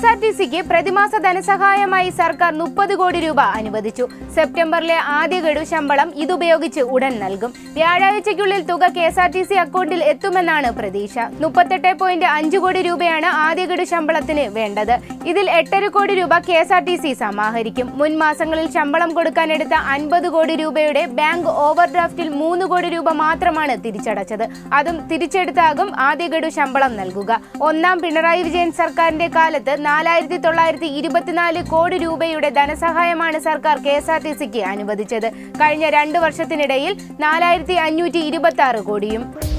S R T സിക്ക് പ്രതിമാസ ധനസഹായമായി സർക്കാർ മുപ്പത് കോടി രൂപ അനുവദിച്ചു സെപ്റ്റംബറിലെ ആദ്യ ഗഡു ശമ്പളം ഇതുപയോഗിച്ച് ഉടൻ നൽകും വ്യാഴാഴ്ചയ്ക്കുള്ളിൽ തുക K S R T C അക്കൗണ്ടിൽ എത്തുമെന്നാണ് പ്രതീക്ഷ മുപ്പത്തെട്ട് പോയിന്റ് അഞ്ച് കോടി രൂപയാണ് ആദ്യ ഗഡു ശമ്പളത്തിന് വേണ്ടത് ഇതിൽ എട്ടര കോടി രൂപ K S R T C സമാഹരിക്കും മുൻ മാസങ്ങളിൽ ശമ്പളം കൊടുക്കാനെടുത്ത അൻപത് കോടി രൂപയുടെ ബാങ്ക് ഓവർ ഡ്രാഫ്റ്റിൽ മൂന്ന് കോടി രൂപ മാത്രമാണ് തിരിച്ചടച്ചത് അതും തിരിച്ചെടുത്താകും ആദ്യ ഗഡു ശമ്പളം നൽകുക ഒന്നാം പിണറായി വിജയൻ സർക്കാരിന്റെ കാലത്ത് നാലായിരത്തി തൊള്ളായിരത്തി ഇരുപത്തിനാല് കോടി രൂപയുടെ ധനസഹായമാണ് സർക്കാർ കെ എസ് ആർ ടി സിക്ക് അനുവദിച്ചത് കഴിഞ്ഞ രണ്ട് വർഷത്തിനിടയിൽ നാലായിരത്തി അഞ്ഞൂറ്റി ഇരുപത്തി ആറ് കോടിയും